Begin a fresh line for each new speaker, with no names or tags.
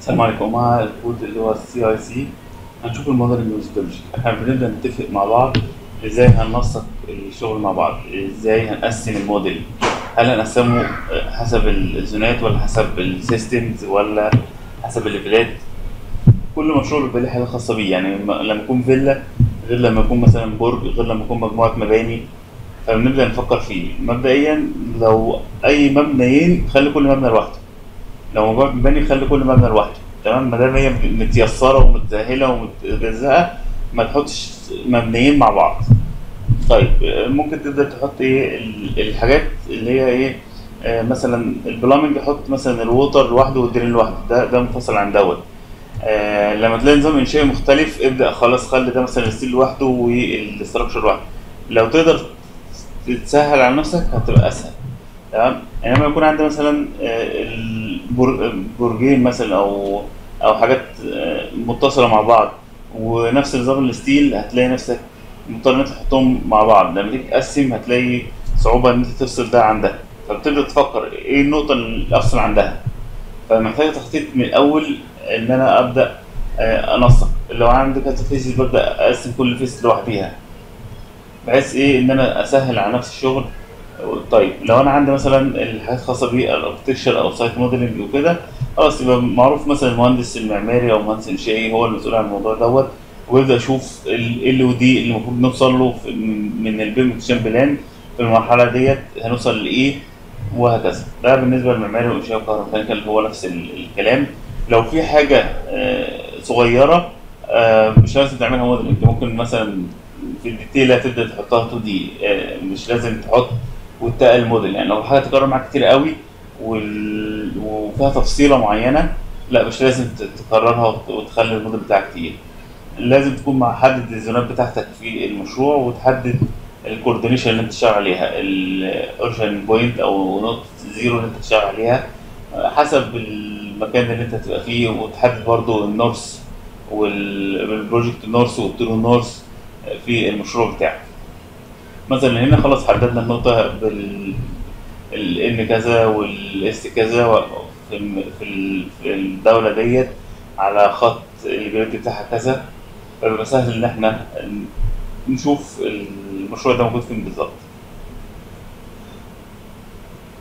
السلام عليكم مع الكود اللي هو السي اي سي هنشوف الموديلنج ميثودولوجي احنا بنبدا نتفق مع بعض ازاي هننسق الشغل مع بعض ازاي هنقسم الموديل هل هنقسمه حسب الزونات ولا حسب السيستمز ولا حسب الليفلات كل مشروع بيبقى ليه حاجه خاصه بيه يعني لما لما يكون فيلا غير لما يكون مثلا برج غير لما يكون مجموعه مباني فبنبدا نفكر فيه مبدئيا لو اي مبنيين خلي كل مبنى لوحده لو مجموعه مباني خلي كل مبنى لوحده تمام ما دام هي متيسره ومتسهله ومتجزأه ما تحطش مبنيين مع بعض طيب ممكن تبدا تحط ايه ال- الحاجات اللي هي ايه آه مثلا البلامنج حط مثلا الووتر لوحده والدرين لوحده ده ده منفصل عن دوت آه لما تلاقي نظام انشائي مختلف ابدا خلاص خلي ده مثلا الستيل لوحده والاستراكشر لوحده لو تقدر تسهل على نفسك هتبقى اسهل تمام انما يكون عندي مثلا آه، البر- برجين مثلا او او حاجات آه، متصله مع بعض ونفس نظام الستيل هتلاقي نفسك مضطر ان انت تحطهم مع بعض لما تيجي تقسم هتلاقي صعوبه ان انت تفصل ده عن ده فبتبدا تفكر ايه النقطه اللي افصل عندها فمحتاج تخطيط من الاول ان انا ابدا آه، انسق لو عندي كذا فيسز ببدا اقسم كل فيس لوحديها بحيث ايه ان انا اسهل على نفسي الشغل طيب لو انا عندي مثلا الحاجات الخاصه بالاركتكشر او سايت موديلنج وكده خلاص يبقى معروف مثلا المهندس المعماري او المهندس الانشائي هو المسؤول عن الموضوع دوت ويبدا يشوف ال ودي اللي المفروض نوصل له في- من من البيمنتيشن بلان في المرحله ديت هنوصل لايه وهكذا ده بالنسبه للمعماري والانشاء والكهربائي هو نفس ال- الكلام لو في حاجه آه، صغيره آه، مش لازم تعملها موديل انت ممكن مثلا في الديتيل تبدا تحطها 2 دي مش لازم تحط وتقل الموديل يعني لو حاجه تكرر معاك كتير قوي وال... وفيها تفصيله معينه لا مش لازم ت- تكررها وت- وتخلي الموديل بتاعك تقيل لازم تكون محدد الزونات بتاعتك في المشروع وتحدد الكوردينيشن اللي انت شغال عليها الاوريجن بوينت او نقطه زيرو اللي انت شغال عليها حسب المكان اللي انت هتبقى فيه وتحدد برضو النورس والبروجكت نورس والترو نورس في المشروع بتاعك مثلا هنا خلاص حددنا النقطة بال الان كذا والاس كذا و- في الم- في ال- في الدولة ديت على خط الجريد بتاعها كذا فبيبقى سهل ان احنا نشوف المشروع ده موجود فين بالظبط